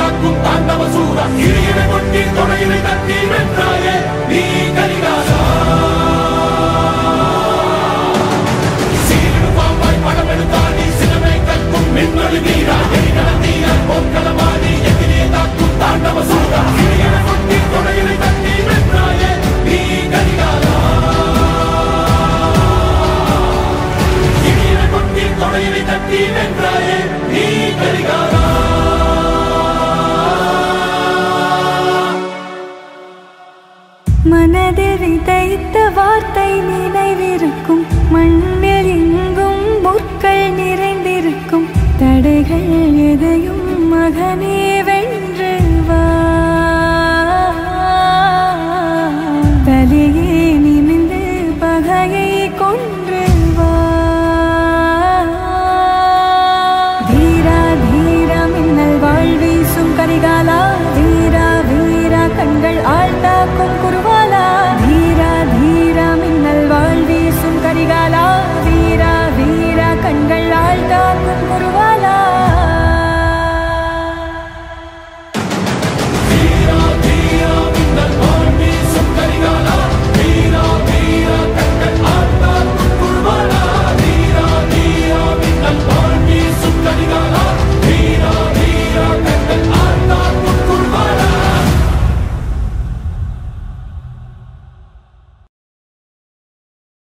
தாக்கும் தாண்டவ சூரா கிரியினை கொட்டி தொடையினை தட்டி வென்றாயே நீ கரிகாலா சீரிடு பாம்பாய் படம் எடுத்தாடி சிலமை கற்கும் மின்னொளி வீரா எரிகல தீர போர்க்களமாடி எதிரே தாக்கும் தாண்டவ சூரா கிரியினை கொட்டி தொடையினை தட்டி வென்றாயே நீ கரிகாலா கிரியினை கொட்டி தொடையினை தட்டி வென்றாயே நீ கரிகாலா மனதில் விதைத்த வார்த்தை நினைவிருக்கும் மண்ணில் எங்கும் முற்கள் நிறைந்திருக்கும் தடைகள் எதையும் மகனே வென்று வா தலையே நிமிந்து பகையை கொன்று வா தீரா தீரா மின்னல் வாழ் வீசும் கரிகாலா